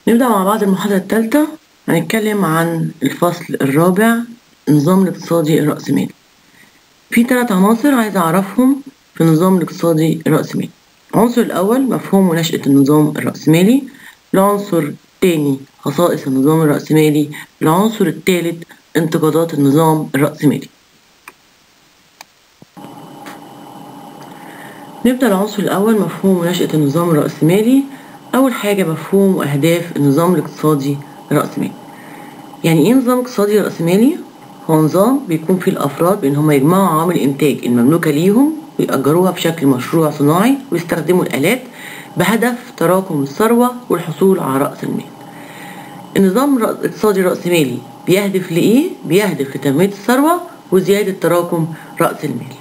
نبدأ مع بعض المحاضرة الثالثة هنتكلم عن الفصل الرابع النظام الاقتصادي الرأسمالي في ثلاث عناصر عايزة أعرفهم في النظام الاقتصادي الرأسمالي العنصر الأول مفهوم ونشأة النظام الرأسمالي العنصر الثاني خصائص النظام الرأسمالي العنصر الثالث انتقادات النظام الرأسمالي نبدأ العنصر الأول مفهوم ونشأة النظام الرأسمالي أول حاجة مفهوم وأهداف النظام الاقتصادي الرأسمالي يعني إيه نظام اقتصادي رأسمالي؟ هو نظام بيكون فيه الأفراد بإن هم يجمعوا عوامل الإنتاج المملوكة ليهم ويأجروها بشكل مشروع صناعي ويستخدموا الآلات بهدف تراكم الثروة والحصول على رأس المال النظام الاقتصادي الرأسمالي بيهدف لإيه؟ بيهدف لتنمية الثروة وزيادة تراكم رأس المال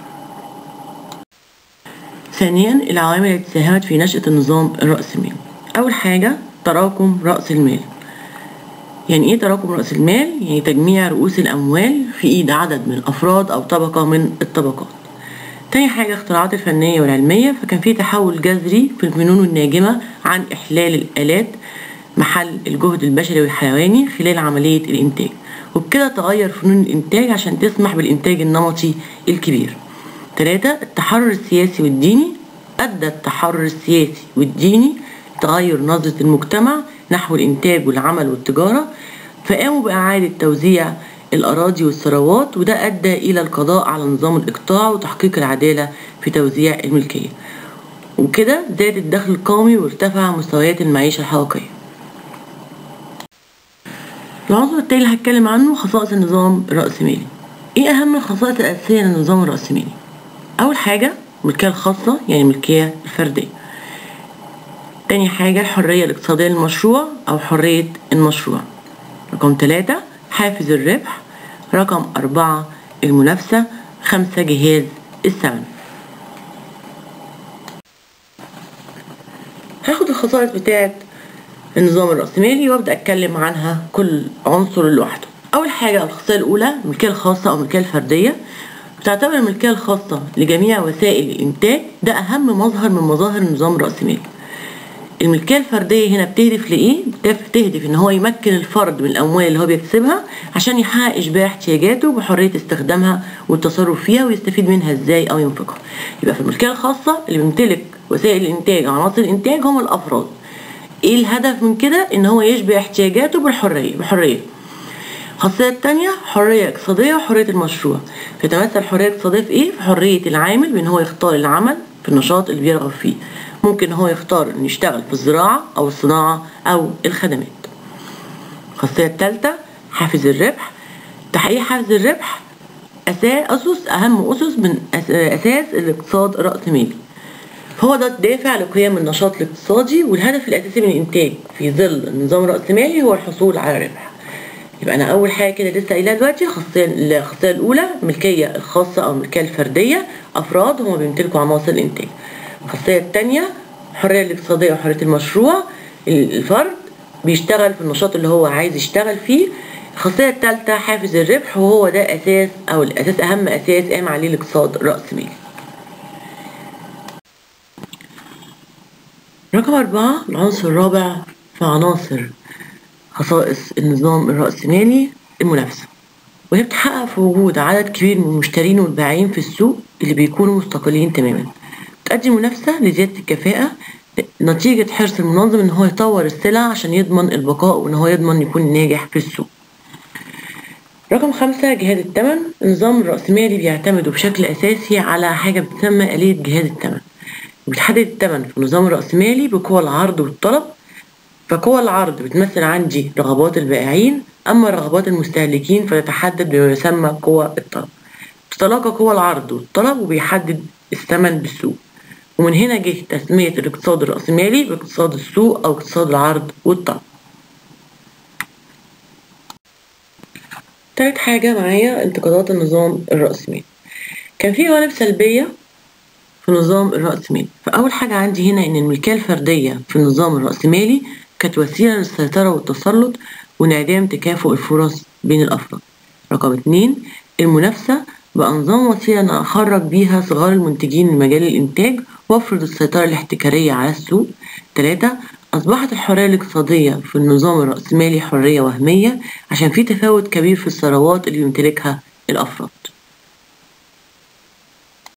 ثانيا العوامل التي ساهمت في نشأة النظام الرأسمالي أول حاجة تراكم رأس المال يعني إيه تراكم رأس المال؟ يعني تجميع رؤوس الأموال في إيد عدد من الأفراد أو طبقة من الطبقات تاني حاجة الاختراعات الفنية والعلمية فكان في تحول جذري في الفنون الناجمة عن إحلال الآلات محل الجهد البشري والحيواني خلال عملية الإنتاج وبكده تغير فنون الإنتاج عشان تسمح بالإنتاج النمطي الكبير ثلاثة التحرر السياسي والديني أدى التحرر السياسي والديني تغير نظرة المجتمع نحو الإنتاج والعمل والتجارة فقاموا بإعادة توزيع الأراضي والثروات وده أدى إلى القضاء على نظام الإقطاع وتحقيق العدالة في توزيع الملكية وكده زاد الدخل القومي وارتفع مستويات المعيشة الحقيقية العنصر التالي اللي هتكلم عنه خصائص النظام الرأسمالي ايه أهم الخصائص الأساسية للنظام الرأسمالي؟ أول حاجة الملكية الخاصة يعني الملكية الفردية تاني حاجة الحرية الاقتصادية للمشروع أو حرية المشروع رقم ثلاثة حافز الربح رقم أربعة المنافسة خمسة جهاز الثمن هاخد الخصائص بتاعت النظام الرأسمالي وأبدأ أتكلم عنها كل عنصر لوحده أول حاجة الخاصية الأولى الملكية الخاصة أو الملكية الفردية تعتبر الملكية الخاصة لجميع وسائل الإنتاج ده أهم مظهر من مظاهر النظام الرأسمالي الملكية الفردية هنا بتهدف لإيه؟ بتهدف إن هو يمكن الفرد من الأموال اللي هو بيكسبها عشان يحقق إشباع احتياجاته بحرية استخدامها والتصرف فيها ويستفيد منها إزاي أو ينفقها. يبقى في الملكية الخاصة اللي بيمتلك وسائل الإنتاج أو عناصر الإنتاج هم الأفراد. إيه الهدف من كده؟ إن هو يشبع احتياجاته بالحرية بحرية. الخاصية التانية حرية اقتصادية وحرية المشروع تتمثل الحرية الاقتصادية في ايه؟ في حرية العامل بان هو يختار العمل في النشاط اللي بيرغب فيه ممكن هو يختار انه يشتغل في الزراعة او الصناعة او الخدمات الخاصية التالتة حافز الربح تحقيق حافز الربح أساس أسس أهم أسس من أساس الاقتصاد الرأسمالي فهو ده الدافع لقيام النشاط الاقتصادي والهدف الأساسي من الإنتاج في ظل النظام الرأسمالي هو الحصول على ربح يبقى انا اول حاجه كده لسه قايلها دلوقتي الخاصيه الخاصيه الاولى الملكيه الخاصه او الملكيه الفرديه افراد هم بيمتلكوا عناصر الانتاج الخاصيه الثانيه الحريه الاقتصاديه وحريه المشروع الفرد بيشتغل في النشاط اللي هو عايز يشتغل فيه الخاصيه الثالثه حافز الربح وهو ده اساس او الاساس اهم اساس قام عليه الاقتصاد الراسمالي رقم أربعة العنصر الرابع في عناصر خصائص النظام الرأسمالي المنافسة وهي بتحقق في وجود عدد كبير من المشترين والبائعين في السوق اللي بيكونوا مستقلين تماما بتؤدي المنافسة لزيادة الكفاءة نتيجة حرص المنظم ان هو يطور السلع عشان يضمن البقاء وان هو يضمن يكون ناجح في السوق رقم خمسة جهاز الثمن النظام الرأسمالي بيعتمد بشكل أساسي على حاجة بتسمى آلية جهاز الثمن بتحدد الثمن في النظام الرأسمالي بقوى العرض والطلب فقوى العرض بتمثل عندي رغبات البائعين أما رغبات المستهلكين فتتحدد بما يسمى قوى الطلب تتلاقى قوى العرض والطلب وبيحدد الثمن بالسوق ومن هنا جه تسمية الاقتصاد الرأسمالي باقتصاد السوق أو اقتصاد العرض والطلب تالت حاجة معايا انتقادات النظام الرأسمالي كان في جوانب سلبية في النظام الرأسمالي فأول حاجة عندي هنا إن الملكية الفردية في النظام الرأسمالي كانت وسيلة للسيطرة والتسلط وانعدام تكافؤ الفرص بين الأفراد رقم اتنين المنافسة بأنظام وسيلة أن أخرج بيها صغار المنتجين من مجال الإنتاج وأفرض السيطرة الاحتكارية على السوق تلاتة أصبحت الحرية الاقتصادية في النظام الرأسمالي حرية وهمية عشان في تفاوت كبير في الثروات اللي يمتلكها الأفراد